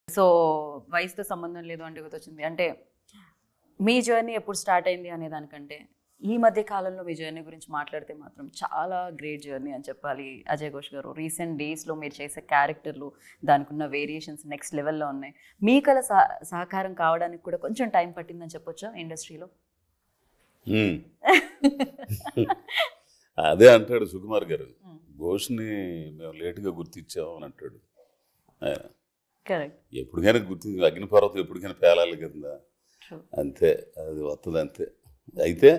So వయసుతో సంబంధం లేదు అంటే గుర్తొచ్చింది అంటే మీ జర్నీ ఎప్పుడు స్టార్ట్ అయింది అనే దానికంటే ఈ మధ్య కాలంలో మీ జర్నీ గురించి మాట్లాడితే మాత్రం చాలా గ్రేట్ జర్నీ అని చెప్పాలి అజయ్ ఘోష్ గారు రీసెంట్ డేస్లో మీరు చేసే క్యారెక్టర్లు దానికి ఉన్న వేరియేషన్స్ నెక్స్ట్ లెవెల్లో ఉన్నాయి మీ కల సహ సహకారం కావడానికి కూడా కొంచెం టైం పట్టిందని చెప్పొచ్చా ఇండస్ట్రీలో ఉమ్. అదే అంటాడు సుకుమార్ గారు ఘోష్ని మేము లేటుగా గుర్తించాము అని అంటాడు ఆయన కరెక్ట్ ఎప్పటికైనా గుర్తించి అగ్నిపర్వతం ఎప్పటికైనా పేలాలి కదా True. అంతే అది వస్తుంది అంతే అయితే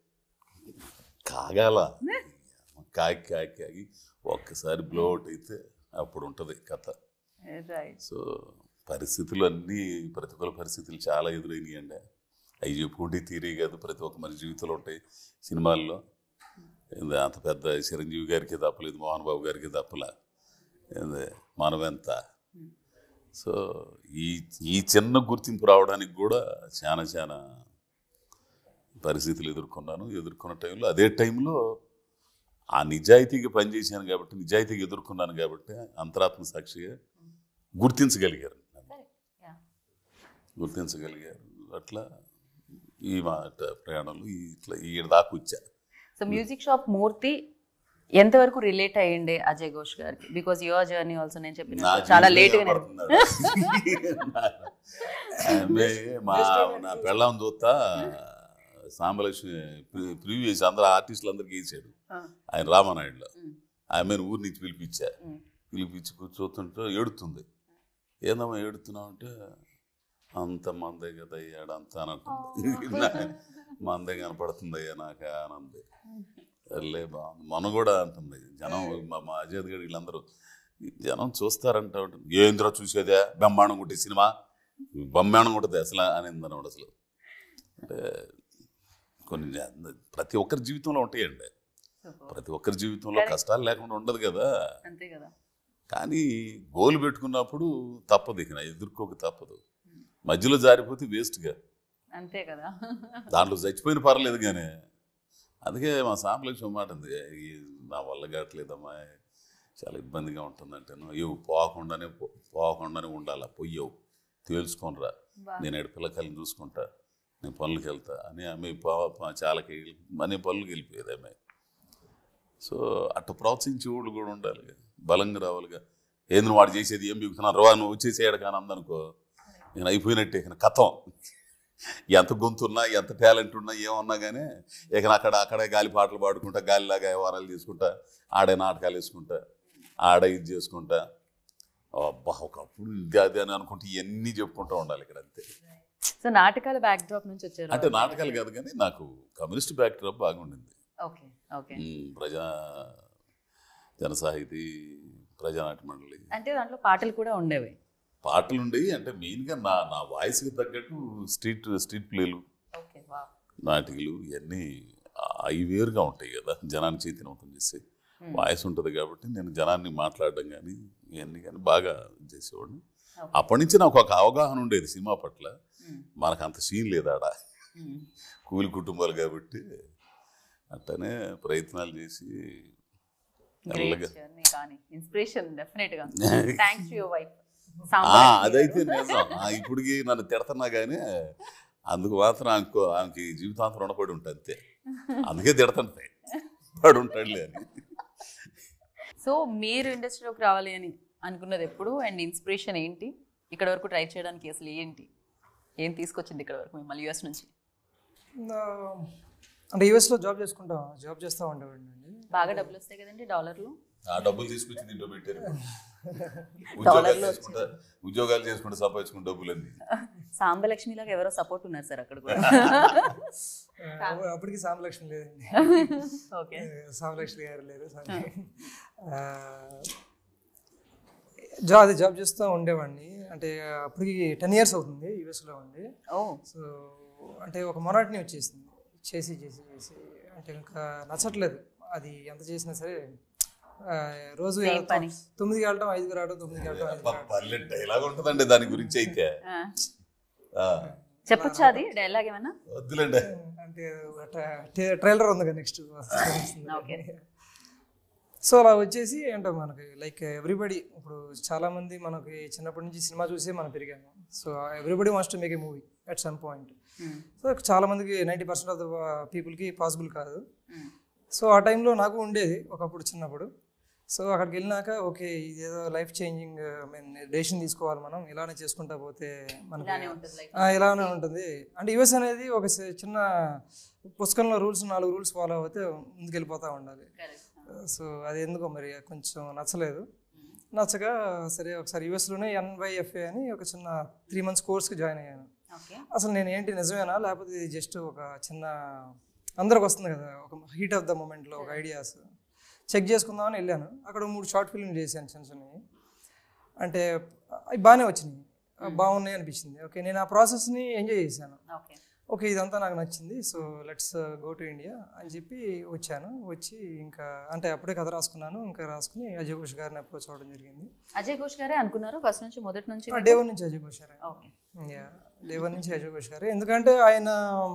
కాగాల కాకి కాకి కాగి ఒక్కసారి బ్లో అవుట్ అయితే అప్పుడు ఉంటుంది కథ రైట్ సో పరిస్థితులు అన్నీ ప్రతికూల పరిస్థితులు చాలా ఎదురైనాయి అండి అవి చెప్పుకుంటే తీరే కాదు ప్రతి ఒక్క మనిషి జీవితంలో ఉంటాయి సినిమాల్లో ఏంది అంత పెద్ద చిరంజీవి గారికి తప్పలేదు మోహన్ బాబు గారికి తప్పలా ఏంది మనమెంత సో ఈ ఈ చిన్న గుర్తింపు రావడానికి కూడా చాలా చాలా పరిస్థితులు ఎదుర్కొన్నాను ఎదుర్కొన్న టైంలో అదే టైంలో ఆ నిజాయితీగా పనిచేశాను కాబట్టి నిజాయితీగా ఎదుర్కొన్నాను కాబట్టి అంతరాత్మ సాక్షిగా గుర్తించగలిగారు నన్ను. గుర్తించగలిగారు అట్లా ఈ మాట ప్రయాణంలో ఈ ఇట్లా ఈ దాకా వచ్చా సో మ్యూజిక్ షాప్ మూర్తి ఎంతవరకు రిలేట్ అయ్యిండే అజయ్ ఘోష్ గారికి బికాస్ యువర్ జర్నీ ఆల్సో నేను నా చెప్పిన చాలా జీవితం లేట్గా కనపడుతుంది. ఆమె మా నా పెళ్ళాం చూస్తా సాంబలక్ష్మి ప్రివ్యూ చేసి అందరూ ఆర్టిస్టులు అందరికి వేసాడు ఆయన రామానాయుడులో ఆమెను ఊరి నుంచి పిలిపించా పిలిపించి కూర్చోతుంటే ఏడుతుంది ఏందమ్మా ఏడుతున్నావు అంటే అంత మందే కదా అయ్యాడు అంత అని అంటుంది నా- మందే కనపడుతుంది అయ్యా నాకు ఆనంది లే బాగుంది మన కూడా అంటుంది జనం మా మా అజయ్ గడి వీళ్ళందరూ జనం చూస్తారంట ఉంటుంది ఏంద్రా చూసేదే బ్రహ్మాండం కొట్టే సినిమా బ్రహ్మాండం కొట్టదు అసలు అనేది అనమాట అసలు అంటే కొన్ని జ- ప్రతి ఒక్కరి జీవితంలో ఉంటాయండి ప్రతి ఒక్కరి జీవితంలో కష్టాలు లేకుండా ఉండదు కదా అంతే కదా కానీ గోల్ పెట్టుకున్నప్పుడు తప్పదు ఇక ఎదుర్కోక తప్పదు మధ్యలో జారిపోతే వేస్ట్గా అంతే కదా దాంట్లో చచ్చిపోయిన పర్లేదు కానీ అందుకే మా సాంప్లక్ష్మి మాట ఉంది "ఈ నా వల్ల కావట్లేదమ్మా చాలా ఇబ్బందిగా ఉంటుందంటేను ఇవి పోకుండానే పో- పోకుండానే ఉండాలా పొయ్యవు తేల్చుకోనరా నేను ఏడు పిల్లకాయలను చూసుకుంటా నేను పనులకు వెళ్తా అని ఆమె పో- పో- చాలాకి అనే పనులకు వెళ్ళిపోయేది ఆమె సో అట్ట ప్రోత్సహించే వాళ్ళు కూడా ఉండాలి బలంగా రావాలిగా ఏంది వాడు చేసేది ఏం బిగుతున్నాను రవా నువ్వు వచ్చేసేయడు కానీ అందనుకో నేను అయిపోయినట్టే ఇక కథం ఎంత గొంతున్నా ఎంత టాలెంట్ ఉన్నా ఏమన్నా కానీ ఇక అక్కడ అక్కడే గాలి పాటలు పాడుకుంటా గాలిలాగా వ్యవహారాలు తీసుకుంటా ఆడే నాటకాలు వేసుకుంటా ఆడే ఇది చేసుకుంటా అబ్బా ఒకప్పుడు ఇది అది అని అనుకుంటే ఇవన్నీ చెప్పుకుంటూ ఉండాలి ఇక్కడ అంతే సో నాటకాల బ్యాక్ డ్రాప్ నుంచి వచ్చారు అంటే నాటకాలు కాదు కానీ నాకు కమ్యూనిస్ట్ బ్యాక్డ్రాప్ బాగుండింది ఓకే ఓకే ఉమ్, ప్రజా జన సాహితీ ప్రజానాట్య మండలి అంటే దాంట్లో పాటలు కూడా ఉండేవి పాటలు ఉండేవి అంటే మెయిన్గా నా నా వాయిస్కి తగ్గట్టు స్ట్రీట్ స్ట్రీట్ ప్లేలు ఓకే వా నాటికలు ఇవన్నీ అవి వేరుగా ఉంటాయి కదా జనాన్ని చైతన్యవంతం చేసే వాయిస్ ఉంటుంది కాబట్టి నేను జనాన్ని మాట్లాడడం కానీ ఇవన్నీ కానీ బాగా చేసేవాడిని అప్పటి నుంచి నాకు ఒక అవగాహన ఉండేది సినిమా పట్ల మనకు అంత సీన్ లేదు ఆడ కూలి కుటుంబాలు కాబట్టి అట్టనే ప్రయత్నాలు చేసి గ్రేట్ మెల్లగా జర్నీ కానీ ఇన్స్పిరేషన్ డెఫినెట్ గా థ్యాంక్స్ టు యువర్ వైఫ్ ఆ, అదైతే నిజం ఆ, ఇప్పటికి నన్ను తిడుతున్నా కానీ అందుకు మాత్రం ఆమెకు ఆమెకి జీవితాంతం రుణపడి ఉంటుంది అంతే అందుకే తిడుతుంటాయి పడి ఉంటాడులే అని సో మీరు ఇండస్ట్రీలోకి రావాలి అని అనుకున్నది ఎప్పుడు అండ్ ఇన్స్పిరేషన్ ఏంటి ఇక్కడ వరకు ట్రై చేయడానికి అసలు ఏంటి ఏం తీసుకొచ్చింది ఇక్కడ వరకు మిమ్మల్ని యూఎస్ నుంచి నా- అంటే యూఎస్లో జాబ్ చేసుకుంటా జాబ్ చేస్తూ ఉండేవాడిని అండి బాగా డబ్బులు వస్తాయి కదండి డాలర్లు ఆ డబ్బులు తీసుకొచ్చి దీంట్లో పెట్టారు ఉద్యోగాలు చేసుకుంటా ఉద్యోగాలు చేసుకుంటా సంపాదించుకుంటే డబ్బులన్నీ సాంబలక్ష్మి లాగా ఎవరో సపోర్ట్ ఉన్నారు సార్ అక్కడ కూడా అప్పుడు- అప్పటికి సామలక్ష్మి లేదండి ఓకే సామలక్ష్మి గారు లేరు సారీ జాబ్ అది జాబ్ చేస్తూ ఉండేవాడిని అంటే అప్పటికి టెన్ ఇయర్స్ అవుతుంది యూఎస్లో ఉండి ఓ సో అంటే ఒక మొనాటిని వచ్చేసింది చేసి చేసి చేసి అంటే ఇంకా నచ్చట్లేదు అది ఎంత చేసినా సరే ఆ, రోజు Same వెళ్తాం. పని. తొమ్మిదికి వెళ్ళటం ఐదుకి రావడం తొమ్మిదికి వెళ్ళటం ఐదుకి రావడం పల్లె డైలాగ్ ఉంటుందండి దాని గురించి అయితే ఆ, చెప్పొచ్చా అది డైలాగ్ ఏమన్నా వద్దులేండి అంటే ట్రైలర్ ఉంది కదా నెక్స్ట్ ఓకే సో అలా వచ్చేసి అంటే మనకి లైక్ ఎవ్రీబడి ఇప్పుడు చాలామంది మనకి చిన్నప్పటి నుంచి సినిమా చూసే మనం పెరిగాము so everybody wants to make a movie at some point so చాలా మందికి నైంటీ పర్సెంట్ ఆఫ్ ద పీపుల్కి పాసిబుల్ కాదు సో ఆ టైంలో నాకు ఉండేది ఒకప్పుడు చిన్నప్పుడు సో అక్కడికి వెళ్ళినాక ఓకే ఇదేదో లైఫ్ చేంజింగ్ మీన్ డెసిషన్ తీసుకోవాలి మనం ఇలానే చేసుకుంటా పోతే మనకి ఇలానే ఉంటుంది లైఫ్ ఆ, ఇలానే ఉంటుంది అంటే యుఎస్ అనేది ఒక సి- చిన్న పుస్తకంలో రూల్స్ నాలుగు రూల్స్ ఫాలో అవుతే ముందుకెళ్ళిపోతూ ఉండాలి సో అది ఎందుకో మరి కొంచెం నచ్చలేదు నచ్చగా సరే ఒకసారి యూఎస్లోనే ఎన్వైఎఫ్ఏ అని ఒక చిన్న త్రీ మంత్స్ కోర్స్కి జాయిన్ అయ్యాను ఓకే అసలు నేను ఏంటి నిజమేనా లేకపోతే ఇది జస్ట్ ఒక చిన్న అందరికి వస్తుంది కదా ఒక హీట్ ఆఫ్ ద మూమెంట్లో ఒక ఐడియాస్ చెక్ చేసుకుందామని వెళ్ళాను అక్కడ మూడు షార్ట్ ఫిల్మ్ చేశాను చిన్న చిన్నవి అంటే అవి బాగానే వచ్చినాయి బాగున్నాయి అనిపించింది ఓకే నేను ఆ ప్రాసెస్ని ఎంజాయ్ చేశాను ఓకే ఓకే ఇదంతా నాకు నచ్చింది so let's go to India అని చెప్పి వచ్చాను వచ్చి ఇంకా అంటే అప్పుడే కథ రాసుకున్నాను ఇంకా రాసుకుని అజయ్ ఘోష్ గారిని అప్రోచ్ అవ్వడం జరిగింది అజయ్ ఘోష్ గారే అనుకున్నారు ఫస్ట్ నుంచి మొదటి నుంచి డే వన్ నుంచి అజయ్ ఘోష్ గారు ఓకే యా డే వన్ నుంచి అజయ్ ఘోష్ గారు ఎందుకంటే ఆయన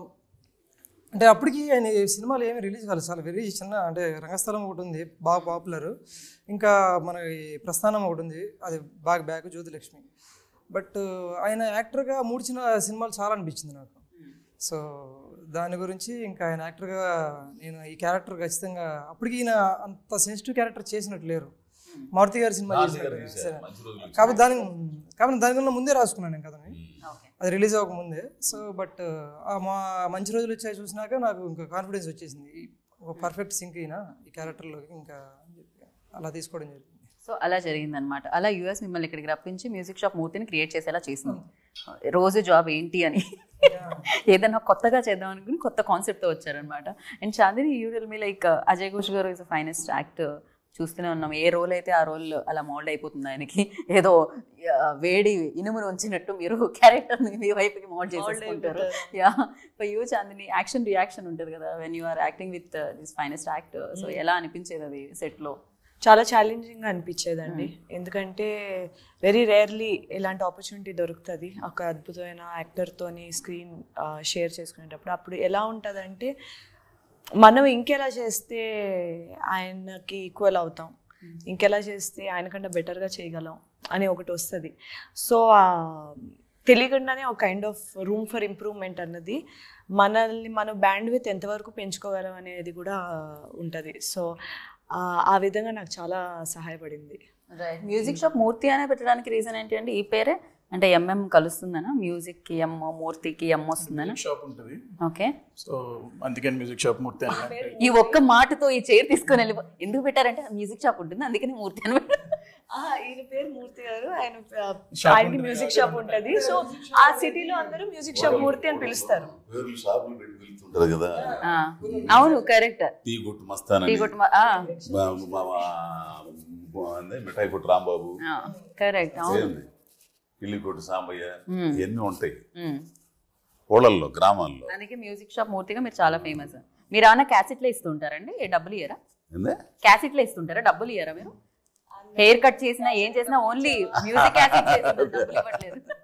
అంటే అప్పటికి ఆయన ఈ సినిమాలు ఏమి రిలీజ్ కాలేదు చాలా వెరీ చిన్న అంటే రంగస్థలం ఒకటి ఉంది బాగా పాపులర్ ఇంకా మన ఈ ప్రస్థానం ఒకటి ఉంది అది బాగా బ్యాక్ జ్యోతిలక్ష్మి బట్ ఆయన యాక్టర్గా మూడు చిన్న సినిమాలు చాలా అనిపించింది నాకు సో దాని గురించి ఇంకా ఆయన యాక్టర్గా నేను ఈ క్యారెక్టర్ ఖచ్చితంగా అప్పటికి ఈయన అంత సెన్సిటివ్ క్యారెక్టర్ చేసినట్టు లేరు మారుతి గారి సినిమా చేసినట్టు మంచి రోజులు కాబట్టి దాని కాబట్టి దానికన్నా ముందే రాసుకున్నాను నేను కథని ఓకే అది రిలీజ్ అవ్వకముందే సో బట్ ఆ మా మంచి రోజులు వచ్చాయి చూసినాక నాకు ఇంకా కాన్ఫిడెన్స్ వచ్చేసింది ఈ ఒక పర్ఫెక్ట్ సింక్ అయినా ఈ క్యారెక్టర్లోకి ఇంకా అని చెప్పి అలా తీసుకోవడం జరిగింది సో అలా జరిగిందనమాట అలా యూఎస్ మిమ్మల్ని ఇక్కడికి రప్పించి మ్యూజిక్ షాప్ మూర్తిని క్రియేట్ చేసేలా చేసింది రోజు జాబ్ ఏంటి అని ఏదైనా కొత్తగా చేద్దాం అనుకుని కొత్త కాన్సెప్ట్తో వచ్చారనమాట and Chandini you will me like Ajay Ghosh garu is finest actor చూస్తూనే ఉన్నాం ఏ రోల్ అయితే ఆ రోల్ అలా మోల్డ్ అయిపోతుంది ఆయనకి ఏదో ఆ, వేడి ఇనుమును ఉంచినట్టు మీరు క్యారెక్టర్ని మీ వైపుకి మోల్డ్ చేసేసుకుంటారు yeah for you Chandini action reaction ఉంటుంది కదా when you are acting with this finest actor so ఎలా అనిపించేది అది సెట్లో చాలా ఛాలెంజింగ్ అనిపించేదండి ఎందుకంటే వెరీ రేర్లీ ఇలాంటి ఆపర్చునిటీ దొరుకుతుంది ఒక అద్భుతమైన యాక్టర్తోని స్క్రీన్ షేర్ చేసుకునేటప్పుడు అప్పుడు ఎలా ఉంటుందంటే మనం ఇంకెలా చేస్తే ఆయనకి ఈక్వల్ అవుతాం ఇంకెలా చేస్తే ఆయనకంటే బెటర్గా చేయగలం అని ఒకటి వస్తుంది సో తెలియకుండానే ఒక kind of room for improvement అన్నది మనల్ని మన బ్యాండ్ విత్ ఎంతవరకు పెంచుకోగలం అనేది కూడా ఉంటుంది సో ఆ విధంగా నాకు చాలా సహాయపడింది రైట్ మ్యూజిక్ షాప్ మూర్తి అనే పెట్టడానికి రీజన్ ఏంటి అంటే ఈ పేరే అంటే ఎంఎం కలుస్తుందనా మ్యూజిక్ కి ఎమ్ మూర్తికి ఎమ్ వస్తుందనా షాప్ ఉంటుంది ఓకే సో అందుకని మ్యూజిక్ షాప్ మూర్తి అని ఈ ఒక్క మాటతో ఈ చైర్ తీసుకొని వెళ్ళిపో ఎందుకు పెట్టారంటే మ్యూజిక్ షాప్ ఉంటుంది అందుకని మూర్తి అని పెట్టారు. ఈయన పేరు మూర్తి గారు ఆయన Shop ఆయనకి ఉంటుంది. మ్యూజిక్ షాప్ ఉంటుంది సో ఆ సిటీలో అందరూ మ్యూజిక్ షాప్ మూర్తి అని పిలుస్తారు పేర్లు షాపులు పెట్టి వెళ్తుంటారు కదా ఆ, అవును కరెక్ట్ టీ కొట్టు మస్తానని టీ కొట్టు మా- ఆ, మా- మా- మా- అదే మిఠాయి కొట్టు రాంబాబు ఆ, కరెక్ట్ అవును ఏంది ఇల్లి కొట్టు సాంబయ్య మ్మ్. ఇవన్నీ ఉంటాయి ఉమ్. ఊళ్ళల్లో గ్రామాల్లో అందుకే మ్యూజిక్ షాప్ మూర్తిగా మీరు చాలా ఫేమస్ మీరు ఏమైనా క్యాసెట్లో ఇస్తుంటారండి ఏ డబ్బులు ఇయ్యరా ఏందే క్యాసెట్లో ఇస్తుంటారా డబ్బులు ఇయ్యరా మీరు హెయిర్ కట్ చేసినా ఏం చేసినా ఓన్లీ మ్యూజిక్ క్యాసెట్ చేసిన డబ్బులు ఇవ్వట్లేదు